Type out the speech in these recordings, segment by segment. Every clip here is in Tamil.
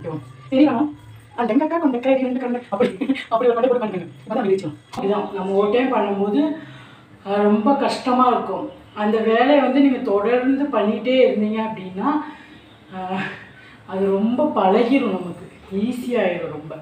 தெரியுமா அந்த எங்கக்கா கொண்ட ரெண்டு கண்ணு அப்படி அப்படி ஒரு கொண்டை போட்டு பண்ணுங்க அதான் வெளிச்சம் இதுதான் நம்ம ஒரு டைம் பண்ணும்போது அஹ், ரொம்ப கஷ்டமாக இருக்கும் அந்த வேலையை வந்து நீங்கள் தொடர்ந்து பண்ணிகிட்டே இருந்தீங்க அப்படின்னா அஹ், அது ரொம்ப பழகிரும் நமக்கு ஈஸியாயிரும் ரொம்ப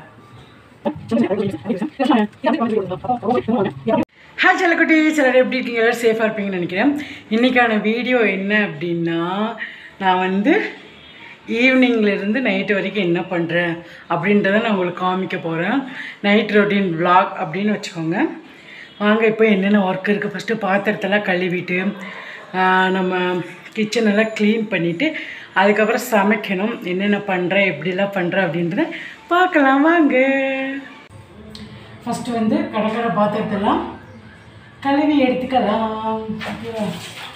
ஹாய் செல்லக்குட்டி சிலர் எப்படி இருக்கீங்க எல்லாரும் சேஃபாக இருப்பீங்கன்னு நினைக்கிறேன் இன்றைக்கான வீடியோ என்ன அப்படின்னா நான் வந்து ஈவினிங்லேருந்து நைட்டு வரைக்கும் என்ன பண்ணுறேன் அப்படின்றத நான் உங்களுக்கு காமிக்க போகிறேன் நைட் ரொட்டீன் vlog அப்படின்னு வச்சுக்கோங்க வாங்க இப்போ என்னென்ன ஒர்க் இருக்குது ஃபஸ்ட்டு பாத்திரத்தெல்லாம் கழுவிட்டு ஆஹ், நம்ம கிச்சன் எல்லாம் க்ளீன் பண்ணிவிட்டு அதுக்கப்புறம் சமைக்கணும் என்னென்ன பண்ணுறேன் எப்படிலாம் பண்ணுறேன் அப்படின்றத பார்க்கலாம் வாங்க ஃபஸ்ட்டு வந்து கடற்கரை பாத்திரத்தெல்லாம் கழுவி எடுத்துக்கலாம் ஓகேவா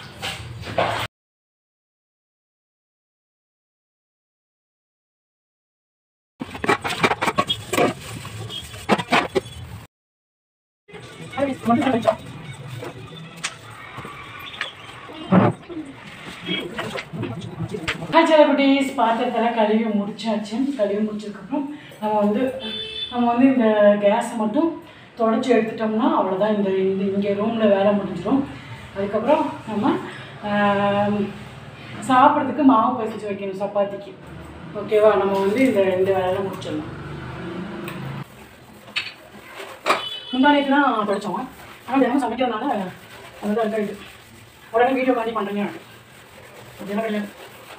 குட்டீஸ் பாத்திரத்தெல்லாம் கழுவி முடிச்சாச்சு கழுவி முடிச்சதுக்கப்புறம் நம்ம வந்து நம்ம வந்து இந்த கேஸை மட்டும் தொடச்சி எடுத்துட்டோம்னா அவ்வளோதான் இந்த இந்த இங்கே ரூமில் வேலை முடிஞ்சிடும் அதுக்கப்புறம் நம்ம ஆம், சாப்பிட்றதுக்கு மாவு பசிச்சு வைக்கணும் சப்பாத்திக்கு ஓகேவா நம்ம வந்து இந்த ரெண்டு வேலையெல்லாம் முடிச்சிடலாம் முந்தானேக்கு தான் படித்தோம் ஆனால் தினமும் சமைக்கிறதுனால அதுதான் இருக்காது உடனே வீடியோ காண்டி பண்ணுறேங்க அதெல்லாம் கிடையாது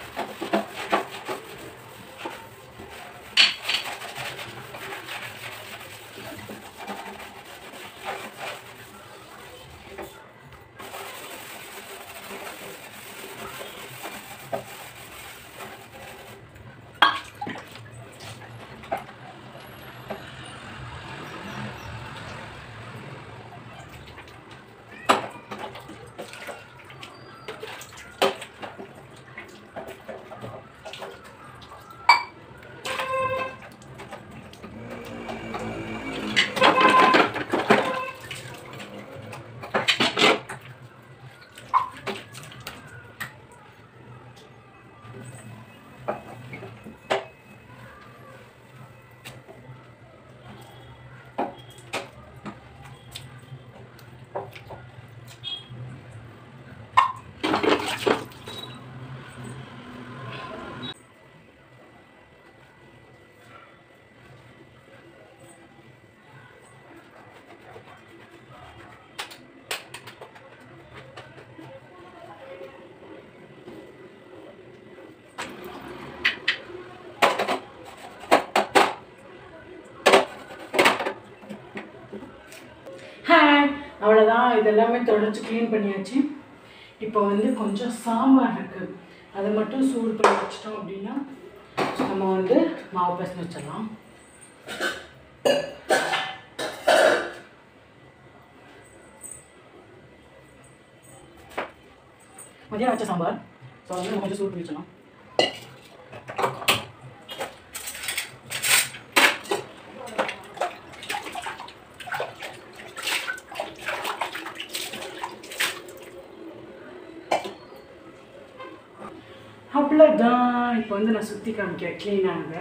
ஹாய் அவ்வளோதான் இதெல்லாமே தொடச்சி க்ளீன் பண்ணியாச்சு இப்போ வந்து கொஞ்சம் சாம்பார் இருக்குது அதை மட்டும் சூடு பண்ணி வச்சிட்டோம் அப்படின்னா நம்ம வந்து மாவு பசங்க வச்சிடலாம் மதியம் வச்ச சாம்பார் ஸோ வந்து நம்ம கொஞ்சம் சூடு பண்ணி வச்சிடலாம் அவ்வளோதான் இப்போ வந்து நான் சுற்றி காமிக்கிறேன் க்ளீனாக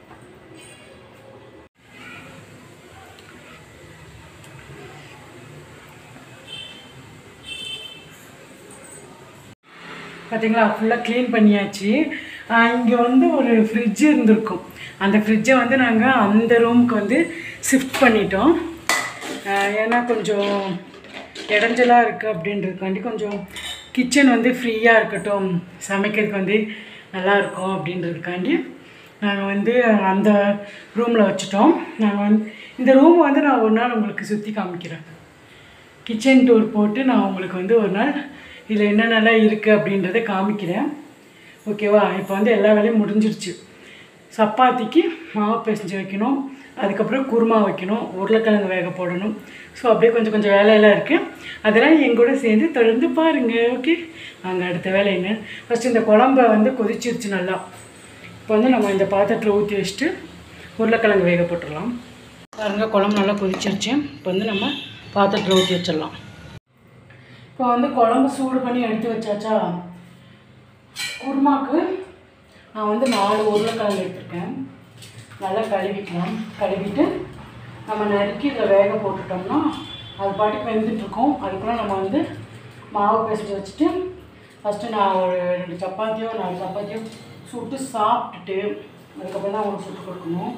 பார்த்தீங்களா ஃபுல்லாக க்ளீன் பண்ணியாச்சு இங்கே வந்து ஒரு ஃப்ரிட்ஜ் இருந்திருக்கும் அந்த ஃப்ரிட்ஜை வந்து நாங்கள் அந்த ரூமுக்கு வந்து ஷிஃப்ட் பண்ணிட்டோம் ஆஹ் ஏன்னா கொஞ்சம் இடைஞ்சலாக இருக்குது அப்படின்றதுக்காண்டி கொஞ்சம் கிச்சன் வந்து ஃப்ரீயாக இருக்கட்டும் சமைக்கிறதுக்கு வந்து நல்லா இருக்கும் அப்படின்றதுக்காண்டி நாங்கள் வந்து அந்த ரூமில் வச்சுட்டோம் நாங்கள் வந்து இந்த ரூம் வந்து நான் ஒரு நாள் உங்களுக்கு சுற்றி காமிக்கிறேன் கிச்சன் டூர் போட்டு நான் உங்களுக்கு வந்து ஒரு நாள் இதில் என்னென்னலாம் இருக்குது அப்படின்றத காமிக்கிறேன் ஓகேவா இப்போ வந்து எல்லா வேலையும் முடிஞ்சிருச்சு சப்பாத்திக்கு மாவு பிசைஞ்சு வைக்கணும் அதுக்கப்புறம் குருமா வைக்கணும் உருளைக்கிழங்கு வேக போடணும் ஸோ அப்படியே கொஞ்சம் கொஞ்சம் வேலையெல்லாம் இருக்குது அதெல்லாம் என் கூட சேர்ந்து தொடர்ந்து பாருங்கள் ஓகே அங்கே அடுத்த வேலை என்ன ஃபஸ்ட்டு இந்த குழம்ப வந்து கொதிச்சிருச்சு நல்லா இப்போ வந்து நம்ம இந்த பாத்திரத்தில் ஊற்றி வச்சுட்டு உருளைக்கிழங்கு வேக போட்டுடலாம் பாருங்க குழம்பு நல்லா கொதிச்சிருச்சு இப்போ வந்து நம்ம பாத்திரத்தில் ஊற்றி வச்சிடலாம் இப்போ வந்து குழம்பு சூடு பண்ணி எடுத்து வச்சாச்சா குருமாக்கு நான் வந்து நாலு உருளைக்கிழங்கு எடுத்திருக்கேன் நல்லா கழுவிக்கலாம் கழுவிட்டு நம்ம நறுக்கி இதில் வேக போட்டுட்டோம்னா அது பாட்டுக்கு வெந்துட்டு இருக்கும் அதுக்குள்ள நம்ம வந்து மாவு பிசைஞ்சு வச்சுட்டு ஃபஸ்ட்டு நான் ஒரு ரெண்டு சப்பாத்தியோ நாலு சப்பாத்தியோ சுட்டு சாப்பிட்டுட்டு அதுக்கப்புறம் தான் அவங்களுக்கு சுட்டு கொடுக்கணும்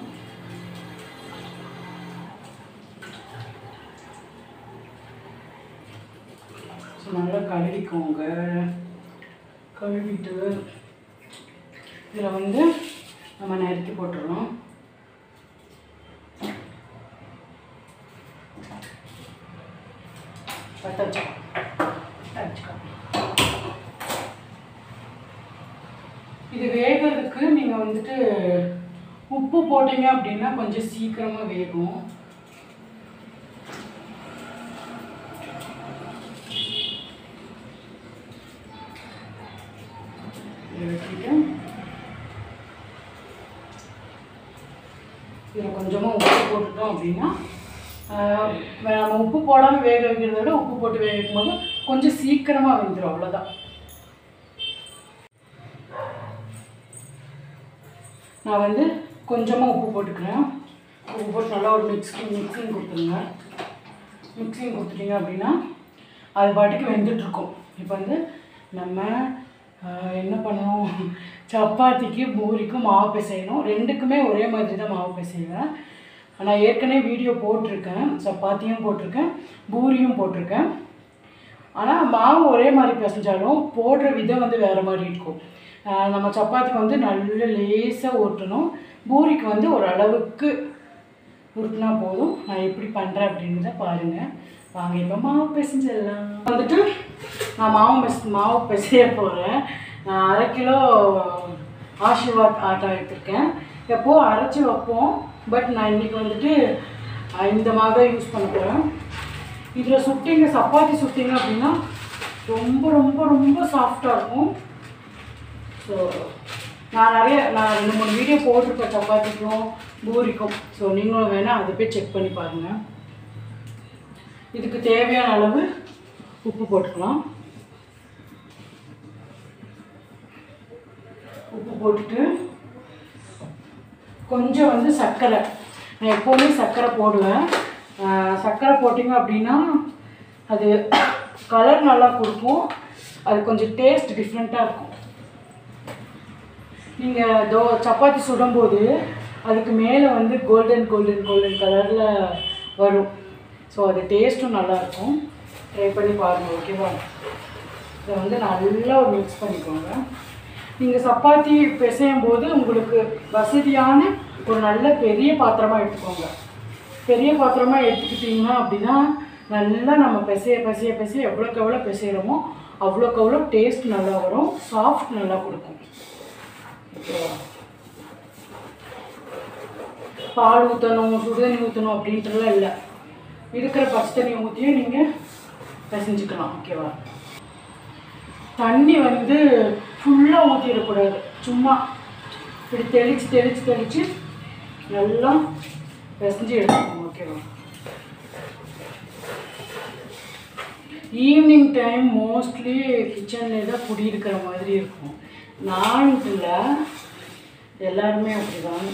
ஸோ நல்லா கழுவிக்கோங்க கழுவிட்டு இதில் வந்து நம்ம நறுக்கி போட்டுறோம் பற்ற வச்சுக்கோ வச்சுக்கோ இது வேகிறதுக்கு நீங்கள் வந்துட்டு உப்பு போட்டீங்க அப்படின்னா கொஞ்சம் சீக்கிரமாக வேகும் இதை வச்சுட்டு இதில் கொஞ்சமாக உப்பு போட்டுட்டோம் அப்படின்னா ஆஹ் நம்ம உப்பு போடாமல் வேக வைக்கிறத விட உப்பு போட்டு வேக வைக்கும்போது கொஞ்சம் சீக்கிரமாக வெந்துடும் அவ்வளோதான் நான் வந்து கொஞ்சமாக உப்பு போட்டுக்கிறேன் உப்பு போட்டு நல்லா ஒரு மிக்ஸிங் மிக்ஸிங் கொடுத்துருங்க மிக்ஸிங் கொடுத்துட்டீங்க அப்படின்னா அது பாட்டுக்கு வெந்துட்டுருக்கும் இப்போ வந்து நம்ம ஆஹ், என்ன பண்ணணும் சப்பாத்திக்கு பூரிக்கும் மாவு பிசையணும் ரெண்டுக்குமே ஒரே மாதிரி தான் மாவு பிசைவேன் நான் ஏற்கனவே வீடியோ போட்டிருக்கேன் சப்பாத்தியும் போட்டிருக்கேன் பூரியும் போட்டிருக்கேன் ஆனால் மாவு ஒரே மாதிரி பிசைஞ்சாலும் போடுற விதம் வந்து வேறு மாதிரி இருக்கும் ஆஹ் நம்ம சப்பாத்திக்கு வந்து நல்ல லேசாக ஊற்றணும் பூரிக்கு வந்து ஒரு அளவுக்கு உருட்டினா போதும் நான் எப்படி பண்ணுறேன் அப்படின்றத பாருங்கள் வாங்க இப்போ மாவு பிசைஞ்சிடலாம் வந்துட்டு நான் மாவு பிச மாவு பிசைய போகிறேன் நான் அரை கிலோ ஆஷிர்வாத் ஆட்டா எடுத்திருக்கேன் எப்போது அரைச்சி வைப்போம் பட் நான் இன்றைக்கி வந்துட்டு அஹ், இந்த மாவு தான் யூஸ் பண்ண போகிறேன் இதில் சுட்டிங்க சப்பாத்தி சுட்டிங்க அப்படின்னா ரொம்ப ரொம்ப ரொம்ப சாஃப்டாக இருக்கும் ஸோ நான் நிறைய நான் ரெண்டு மூணு வீடியோ போட்டிருப்பேன் சப்பாத்திக்கும் பூரிக்கும் ஸோ நீங்களும் வேணால் அதை போய் செக் பண்ணி பாருங்கள் இதுக்கு தேவையான அளவு உப்பு போட்டுக்கலாம் உப்பு போட்டுட்டு கொஞ்சம் வந்து சர்க்கரை நான் எப்போவுமே சர்க்கரை போடுவேன் ஆஹ் சர்க்கரை போட்டிங்க அப்படின்னா அது கலர் நல்லா கொடுக்கும் அது கொஞ்சம் டேஸ்ட் டிஃப்ரெண்ட்டாக இருக்கும் நீங்கள் தோ சப்பாத்தி சுடும்போது அதுக்கு மேலே வந்து கோல்டன் கோல்டன் கோல்டன் கலரில் வரும் ஸோ அது டேஸ்ட்டும் நல்லாயிருக்கும் ட்ரை பண்ணி பாருங்கள் ஓகேவா இதை வந்து நல்லா ஒரு மிக்ஸ் பண்ணிக்கோங்க நீங்கள் சப்பாத்தி பிசையும் போது உங்களுக்கு வசதியான ஒரு நல்ல பெரிய பாத்திரமாக எடுத்துக்கோங்க பெரிய பாத்திரமாக எடுத்துக்கிட்டிங்கன்னா அப்படின்னா நல்லா நம்ம பிசைய பிசைய பிசைய எவ்வளோக்கு எவ்வளோ பிசைகிறோமோ அவ்வளோக்கு அவ்வளோ டேஸ்ட் நல்லா வரும் சாஃப்ட் நல்லா கொடுக்கும் ஓகேவா பால் ஊற்றணும் சுடுதண்ணி ஊற்றணும் அப்படின்றலாம் இல்லை இருக்கிற பச்சை தண்ணி ஊற்றியும் நீங்கள் பிசைஞ்சுக்கலாம் ஓகேவா தண்ணி வந்து ஃபுல்லாக ஊற்றிடக்கூடாது சும்மா இப்படி தெளித்து தெளித்து தெளித்து நல்லா பிசைஞ்சு எடுத்துக்கணும் ஓகேவா ஈவினிங் டைம் மோஸ்ட்லி கிச்சனில் தான் குடியிருக்கிற மாதிரி இருக்கும் நான் இல்லை எல்லாருமே அப்படிதான்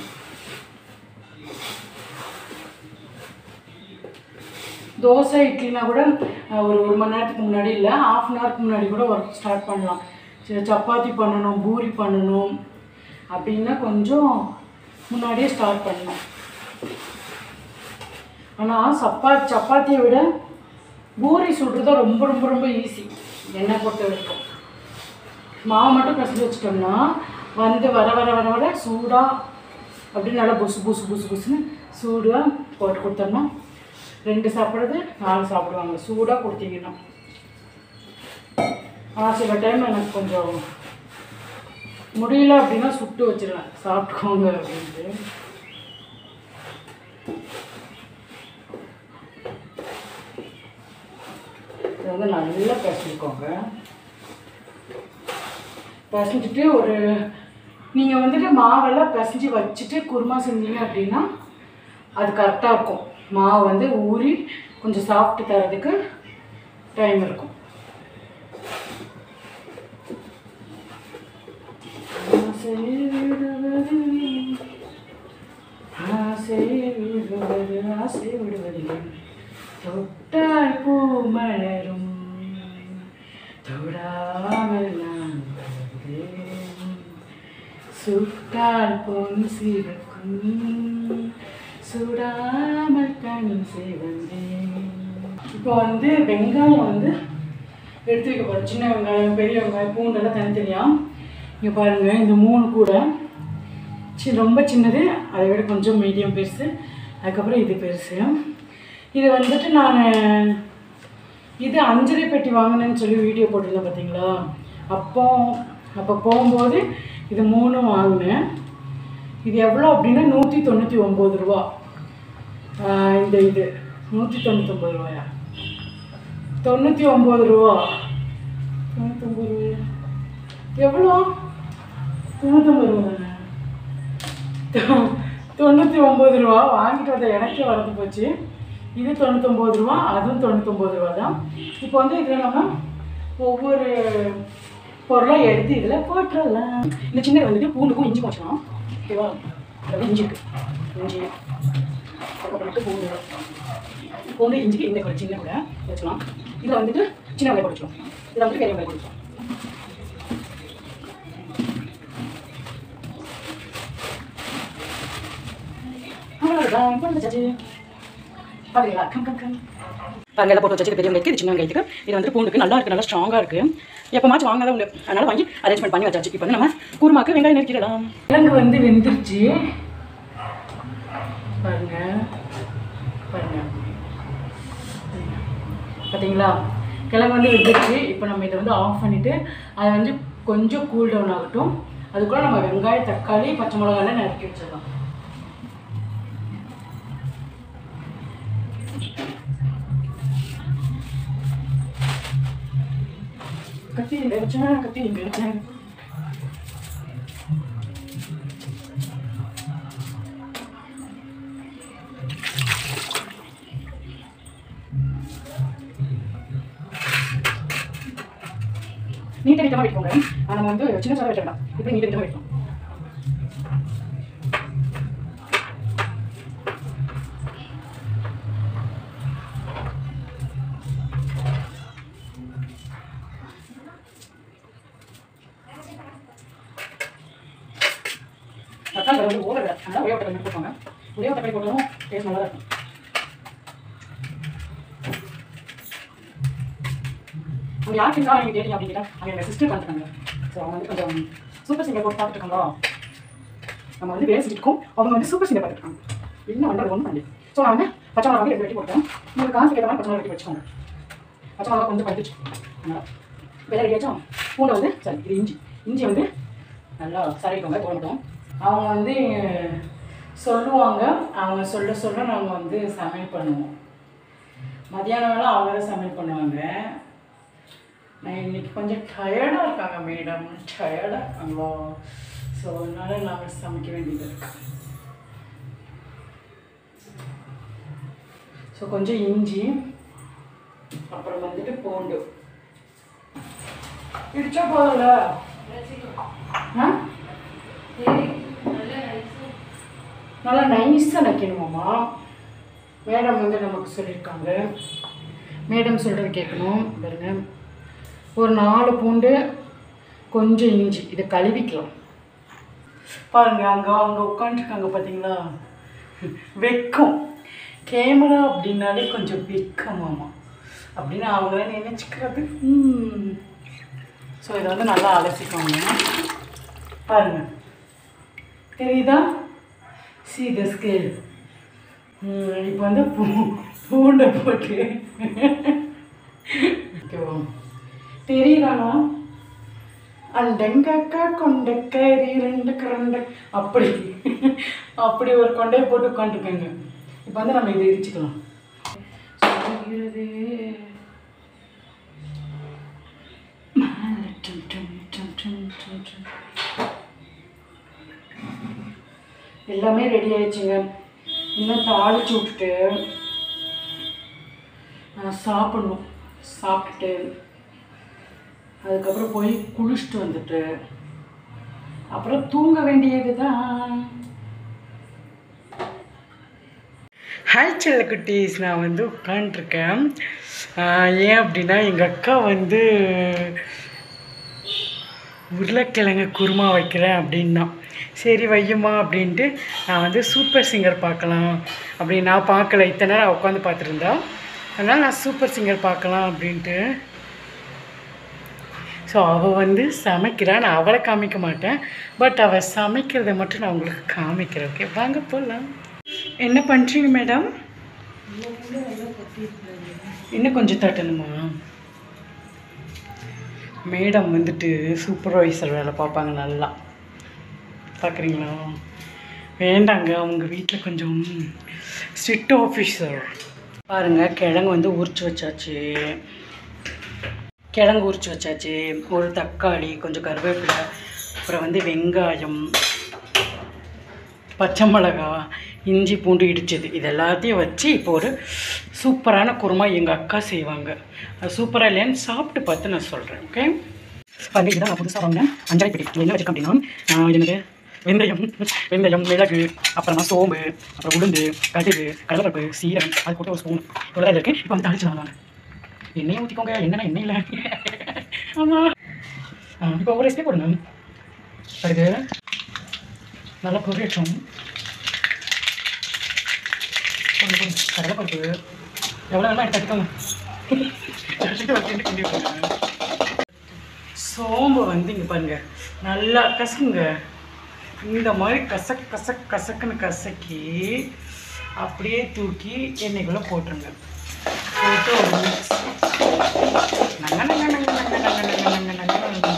தோசை இட்லினா கூட அஹ், ஒரு ஒரு மணி நேரத்துக்கு முன்னாடி இல்லை ஆஃப் அன் ஹவருக்கு முன்னாடி கூட ஒர்க் ஸ்டார்ட் பண்ணலாம் சரி சப்பாத்தி பண்ணணும் பூரி பண்ணணும் அப்படின்னா கொஞ்சம் முன்னாடியே ஸ்டார்ட் பண்ணலாம் ஆனால் சப்பா சப்பாத்தியை விட பூரி சுடுறது ரொம்ப ரொம்ப ரொம்ப ஈஸி எண்ணெய் பொறுத்த வரைக்கும் மாவு மட்டும் பிசைஞ்சு வச்சிட்டோம்னா வந்து வர வர வர வர சூடாக அப்படியே நல்லா புசு புசு புசு புசுன்னு சூடாக போட்டு கொடுத்தோம்னா ரெண்டு சாப்பிட்றது நாலு சாப்பிடுவாங்க சூடாக கொடுத்தீங்கன்னா ஆனால் சில டைம் எனக்கு கொஞ்சம் முடியல அப்படின்னா சுட்டு வச்சிருவேன் சாப்பிட்டுக்கோங்க அப்படின்ட்டு இதை வந்து நல்லா பிசைஞ்சுக்கோங்க பிசைஞ்சிட்டு ஒரு நீங்கள் வந்துட்டு மாவெல்லாம் பிசைஞ்சு வச்சுட்டு குருமா செஞ்சீங்க அப்படின்னா அது கரெக்டாக இருக்கும் மாவு வந்து ஊறி கொஞ்சம் சாப்பிட்டு தரதுக்கு டைம் இருக்கும் ஆசை விடுவது ஆசை விடுவதில்லை தொட்டால் பூ மலரும் தொடாமல் நான் வருவேன். சுட்டால் பொன் சிவக்கும் சுடாமல் கண் சிவந்தேன் இப்போ வந்து வெங்காயம் வந்து எடுத்து வைக்க போகிறோம் சின்ன வெங்காயம் பெரிய வெங்காயம் பூண்டெல்லாம் தனித்தனியாக இங்கே பாருங்கள் இந்த மூணு கூட சி ரொம்ப சின்னது அதை விட கொஞ்சம் மீடியம் பெருசு அதுக்கப்புறம் இது பெருசு இது வந்துட்டு நான் இது அஞ்சரை பெட்டி வாங்கினேன்னு சொல்லி வீடியோ போட்டிருந்தேன் பார்த்தீங்களா அப்போ அப்போ போகும்போது இது மூணும் வாங்கினேன் இது எவ்வளோ அப்படின்னா நூற்றி தொண்ணூற்றி ஒம்பது ரூபா ஆஹ் இந்த இது நூற்றி தொண்ணூத்தொம்பது ரூபாயா தொண்ணூற்றி ஒம்பது ரூபா தொண்ணூத்தொம்பது ரூபாயா எவ்வளோ தொண்ணூத்தொம்பது ரூபா தானே தொ- தொண்ணூற்றி ஒம்பது ரூபா வாங்கிட்டு வந்த எனக்கே வரது போச்சு இது தொண்ணூத்தொம்பது ரூபா அதுவும் தொண்ணூத்தொம்பது ரூபா தான் இப்போ வந்து இதில் நம்ம ஒவ்வொரு பொருளாக எடுத்து இதில் போட்டுடலாம் இந்த சின்ன வந்துட்டு பூண்டுக்கும் இஞ்சி வச்சுக்கலாம் ஓகேவா அதாவது இஞ்சி இருக்கு இஞ்சி அதுக்கப்புறமேட்டு பூண்டு பூண்டு இஞ்சிக்கு இந்த கூட சின்ன கூட வச்சுக்கலாம் இதில் வந்துட்டு சின்ன வெங்காயம் போட்டுக்கலாம் இதில் வந்துட்டு பெரிய வெங்காயம் போட்டுக்கலாம் அவ்வளோதான் இப்போ வச்சாச்சு பார்க்குறீங்களா கம் கம் கம் பாருங்க எல்லாம் போட்டு வச்சு பெரிய வெங்காயத்துக்கு இது சின்ன வெங்காயத்துக்கு இது வந்து பூண்டுக்கு நல்லா இருக்குது நல்லா ஸ்ட்ராங்காக இருக்குது எப்போமாச்சும் வாங்காத உண்டு அதனால் வாங்கி அரேஞ்ச்மெண்ட் பண்ணி வச்சாச்சு இப்போ வந்து நம்ம குருமாக்கு வெங்காயம் நெருக்கிடலாம் கிழங்கு வந்து வெந்துருச்சு பாருங்க பாருங்க பார்த்தீங்களா கிழங்கு வந்து வெந்துருச்சு இப்போ நம்ம இதை வந்து ஆஃப் பண்ணிவிட்டு அதை வந்து கொஞ்சம் கூல் டவுன் ஆகட்டும் அதுக்குள்ள நம்ம வெங்காயம் தக்காளி பச்சை மிளகாலாம் நறுக்கி வச்சிடலாம் கத்தி இங்கே வச்சேன் கத்தி இங்கே வச்சேன் நீட்ட நீட்டமாக வைக்கோங்க ஆனா நம்ம வந்து சின்ன சாதம் வைக்க வேண்டாம் இப்படி நீட்ட நீட்டமாக வைக்கணும் தக்காளி வந்து ஊற விட அதனால் ஒரே ஒரு தக்காளி மட்டும் போட்டுக்கோங்க ஒரே ஒரு தக்காளி போட்டாலும் டேஸ்ட் நல்லா தான் இருக்கும் அவங்க யாருக்குங்கா நீங்கள் கேட்டீங்க அப்படின்னு கேட்டால் அவங்க எங்கள் சிஸ்டர் பார்த்துட்டாங்க ஸோ அவங்க வந்து கொஞ்சம் சூப்பர் சிங்கர் போட்டு பார்த்துட்டு இருக்காங்களா நம்ம வந்து வேலை செஞ்சுருக்கோம் அவங்க வந்து சூப்பர் சிங்கர் பார்த்துட்டு இருக்காங்க என்ன பண்ணுறது ஒன்றும் பண்ணி ஸோ நான் வந்து பச்சை மிளகா வந்து ரெண்டு வெட்டி போட்டேன் உங்களுக்கு காசு கேட்ட மாதிரி பச்சை மிளகா வெட்டி வச்சுக்கோங்க பச்சை மிளகா கொஞ்சம் பறிச்சு அதனால் வெள்ளை ரெடியாச்சும் பூண்டை வந்து சரி இது இஞ்சி இஞ்சி வந்து நல்லா சரிக்கோங்க போட மாட்டோம் அவங்க வந்து சொல்லுவாங்க அவங்க சொல்ல சொல்ல நாங்கள் வந்து சமையல் பண்ணுவோம் மதியானம் வேலை அவங்க தான் சமையல் பண்ணுவாங்க நான் இன்னைக்கு கொஞ்சம் டயர்டாக இருக்காங்க மேடம் டயர்டாக இருக்காங்களோ ஸோ அதனால நாங்கள் சமைக்க வேண்டியது இருக்கு ஸோ கொஞ்சம் இஞ்சி அப்புறம் வந்துட்டு பூண்டு இடிச்சா போதும்ல ஆ நல்லா நைஸாக நக்கணுமாம்மா மேடம் வந்து நமக்கு சொல்லியிருக்காங்க மேடம் சொல்கிறது கேட்கணும் பாருங்க ஒரு நாலு பூண்டு கொஞ்சம் இஞ்சி இதை கழுவிக்கலாம் பாருங்க அங்கே அங்கே உட்காந்துருக்காங்க பார்த்தீங்களா வெக்கம் கேமரா அப்படின்னாலே கொஞ்சம் வெக்கமாமா அப்படின்னு அவங்கள நினைச்சுக்கிறது ஸோ இதை வந்து நல்லா அலசிக்கோங்க பாருங்க தெரியுதா சி த ஸ்கேல் இப்போ வந்து பூ பூண்டை போட்டு ஓகேவா தெரியுதானா அண்டங்கக்கா கொண்டக்கறி ரெண்டு கரண்ட அப்படி அப்படி ஒரு கொண்டையை போட்டு உட்காந்துருக்கேங்க இப்போ வந்து நம்ம இதை இடிச்சுக்கலாம் சொல்கிறது மேலே டும் டும் டும் டும் டும் டும். எல்லாமே ரெடி ஆயிடுச்சுங்க இன்னும் தாளிச்சு விட்டுட்டு நான் சாப்பிடணும் சாப்பிட்டுட்டு அதுக்கப்புறம் போய் குளிச்சுட்டு வந்துட்டு அப்புறம் தூங்க வேண்டியது தான் ஹாய் செல்ல குட்டீஸ் நான் வந்து உட்காண்ட்ருக்கேன் ஏன் அப்படின்னா எங்கள் அக்கா வந்து உருளைக்கிழங்கு குருமா வைக்கிறேன் அப்படின்னா சரி வையுமா அப்படின்ட்டு நான் வந்து சூப்பர் சிங்கர் பார்க்கலாம் அப்படி நான் பார்க்கல இத்தனை நேரம் உட்காந்து பார்த்துருந்தா அதனால் நான் சூப்பர் சிங்கர் பார்க்கலாம் அப்படின்ட்டு ஸோ அவள் வந்து சமைக்கிறா நான் அவளை காமிக்க மாட்டேன் பட் அவள் சமைக்கிறத மட்டும் நான் உங்களுக்கு காமிக்கிறேன் ஓகே வாங்க போகலாம் என்ன பண்ணுறீங்க மேடம் இன்னும் கொஞ்சம் தட்டணுமா மேடம் வந்துட்டு சூப்பர்வைசர் வேலை பார்ப்பாங்க நல்லா பார்க்குறீங்களா வேண்டாங்க அவங்க வீட்டில் கொஞ்சம் ஸ்ட்ரிக்ட் ஆஃபீஸர் பாருங்கள் கிழங்கு வந்து உரிச்சு வச்சாச்சு கிழங்கு உரிச்சு வச்சாச்சு ஒரு தக்காளி கொஞ்சம் கருவேப்பிலை அப்புறம் வந்து வெங்காயம் பச்சை மிளகா இஞ்சி பூண்டு இடிச்சது இது எல்லாத்தையும் வச்சு இப்போ ஒரு சூப்பரான குருமா எங்கள் அக்கா செய்வாங்க அது சூப்பராக இல்லையான்னு சாப்பிட்டு பார்த்து நான் சொல்கிறேன் ஓகே பாருங்க இதுதான் நான் புதுசாக வாங்கினேன் அஞ்சாய் பிடி இது என்ன வச்சிருக்கேன் அப்படின்னா ஆஹ் என்னது வெந்தயம் வெந்தயம் மிளகு அப்புறமா சோம்பு அப்புறம் உளுந்து கடுகு கடலைப்பருப்பு சீரகம் அது போட்டு ஒரு ஸ்பூன் இவ்வளோ தான் இருக்குது இப்போ வந்து தாளிச்சு வாங்க எண்ணெயை ஊற்றிக்கோங்க என்னென்ன எண்ணெய் இல்லை ஆமாம் இப்போ ஒரு ரெசிபி போடுங்க அதுக்கு நல்லா பொரியட்டும் போடுங்க போடுங்க கடலைப்பருப்பு எவ்வளோ நல்லா எடுத்து தட்டிக்கோங்க தட்டிட்டு வச்சுட்டு கிண்டி விட்டுருங்க. சோம்பு வந்து இங்கே பாருங்க நல்லா கசக்குங்க இந்த மாதிரி கசக் கசக் கசக்குன்னு கசக்கி அப்படியே தூக்கி எண்ணெய்க்குள்ளே போட்டுருங்க போட்டு ஒரு மிக்ஸ் நங்க நங்க நங்க நங்க நங்க நங்க நங்க நங்க நங்க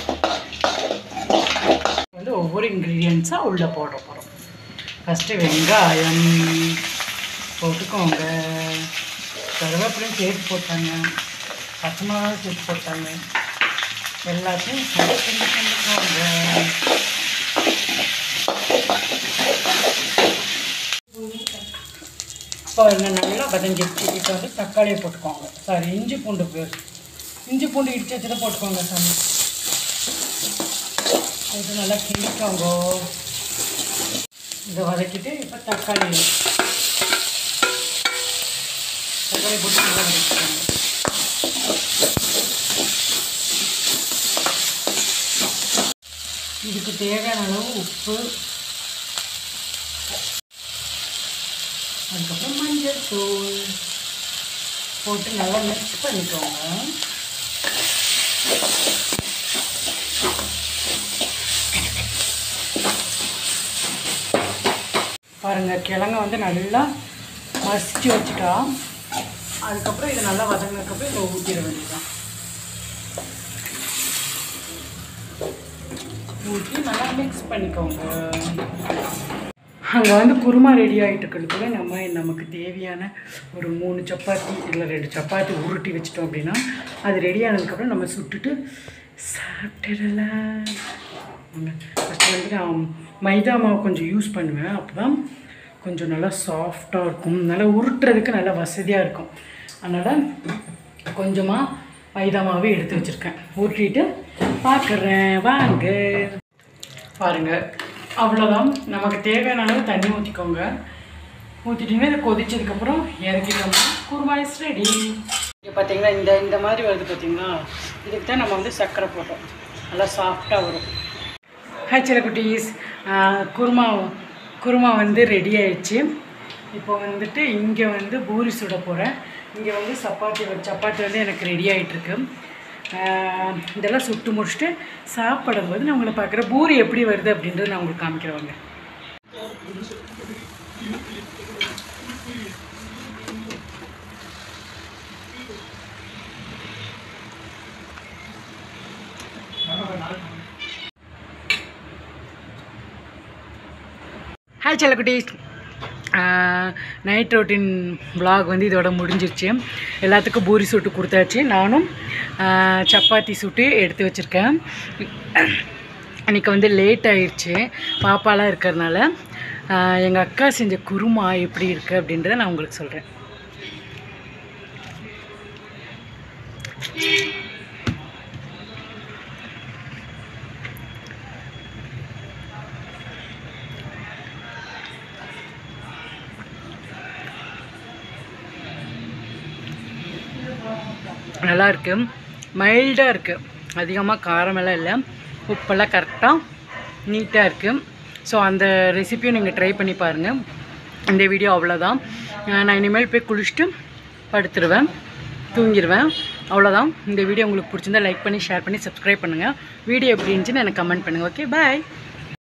வந்து ஒவ்வொரு இன்க்ரீடியன்ஸாக உள்ளே போட போகிறோம் ஃபஸ்ட்டு வெங்காயம் போட்டுக்கோங்க கருவேப்பிலையும் சேர்த்து போட்டாங்க பச்சை மிளகாவும் சேர்த்து போட்டாங்க எல்லாத்தையும் சரி பண்ணி பண்ணிக்கோங்க இப்போ என்ன நல்லா வதஞ்சிருச்சு இப்போ வந்து தக்காளியை போட்டுக்கோங்க சாரி இஞ்சி பூண்டு பேர் இஞ்சி பூண்டு இடிச்சு வச்சுட்டு போட்டுக்கோங்க சாமி இது நல்லா கிண்டிக்கோங்க இதை வதக்கிட்டு இப்போ தக்காளி தக்காளி போட்டு நல்லா வதக்கிக்கோங்க இதுக்கு தேவையான அளவு உப்பு அதுக்கப்புறம் மஞ்சள் தூள் போட்டு நல்லா மிக்ஸ் பண்ணிக்கோங்க பாருங்கள் கிழங்க வந்து நல்லா மசிச்சு வச்சுட்டா அதுக்கப்புறம் இதை நல்லா வதங்கினதுக்கப்புறம் இதை ஊற்றிட வேண்டியதான் ஊற்றி நல்லா மிக்ஸ் பண்ணிக்கோங்க அங்கே வந்து குருமா ரெடி ஆகிட்டு இருக்கிறதுக்குள்ள நம்ம நமக்கு தேவையான ஒரு மூணு சப்பாத்தி இல்லை ரெண்டு சப்பாத்தி உருட்டி வச்சிட்டோம் அப்படின்னா அது ரெடி ஆனதுக்கப்புறம் நம்ம சுட்டுட்டு சாப்பிட்டுடலாம் ஃபஸ்ட்டு வந்து நான் மைதா மாவு கொஞ்சம் யூஸ் பண்ணுவேன் அப்போ தான் கொஞ்சம் நல்லா சாஃப்டாக இருக்கும் நல்லா உருட்டுறதுக்கு நல்லா வசதியாக இருக்கும் அதனால் கொஞ்சமாக மைதா மாவு எடுத்து வச்சுருக்கேன் ஊற்றிட்டு பார்க்குறேன் வாங்க பாருங்கள் அவ்வளோதான் நமக்கு தேவையான அளவு தண்ணி ஊற்றிக்கோங்க ஊற்றிட்டிங்கன்னா இதை கொதிச்சதுக்கப்புறம் இறக்கிட்டோம்னா குருமா இஸ் ரெடி இங்கே பார்த்தீங்கன்னா இந்த இந்த மாதிரி வருது பார்த்தீங்களா இதுக்கு தான் நம்ம வந்து சர்க்கரை போட்டோம் நல்லா சாஃப்டாக வரும் ஹாய் சில குட்டீஸ் குருமா குருமா வந்து ரெடி ஆயிடுச்சு இப்போ வந்துட்டு இங்கே வந்து பூரி சுட போகிறேன் இங்கே வந்து சப்பாத்தி வ- சப்பாத்தி வந்து எனக்கு ரெடி ஆகிட்டுருக்கு இதெல்லாம் சுட்டு முடிச்சுட்டு சாப்பிடும்போது நான் உங்களை பார்க்குறேன் பூரி எப்படி வருது அப்படின்றத நான் உங்களுக்கு காமிக்கிறேங்க ஹாய் செல்லக்குட்டீஸ் நைட் ரொட்டீன் vlog வந்து இதோட முடிஞ்சிருச்சு எல்லாத்துக்கும் பூரி சுட்டு கொடுத்தாச்சு நானும் ஆஹ், சப்பாத்தி சுட்டு எடுத்து வச்சுருக்கேன் அன்றைக்கி வந்து லேட் ஆயிடுச்சு பாப்பாலாம் இருக்கிறதுனால எங்கள் அக்கா செஞ்ச குருமா எப்படி இருக்குது அப்படின்றத நான் உங்களுக்கு சொல்கிறேன் நல்லா இருக்கு மைல்டாக இருக்குது அதிகமாக காரமெல்லாம் இல்லை உப்பெல்லாம் கரெக்டாக நீட்டாக இருக்குது ஸோ அந்த ரெசிபியும் நீங்கள் ட்ரை பண்ணி பாருங்கள் இந்த வீடியோ அவ்வளோதான் அஹ் நான் இனிமேல் போய் குளிச்சுட்டு படுத்துருவேன் தூங்கிடுவேன் அவ்வளோதான் இந்த வீடியோ உங்களுக்கு பிடிச்சிருந்தா லைக் பண்ணி ஷேர் பண்ணி சப்ஸ்கிரைப் பண்ணுங்கள் வீடியோ எப்படி இருந்துச்சுன்னு எனக்கு கமெண்ட் பண்ணுங்கள் ஓகே பாய்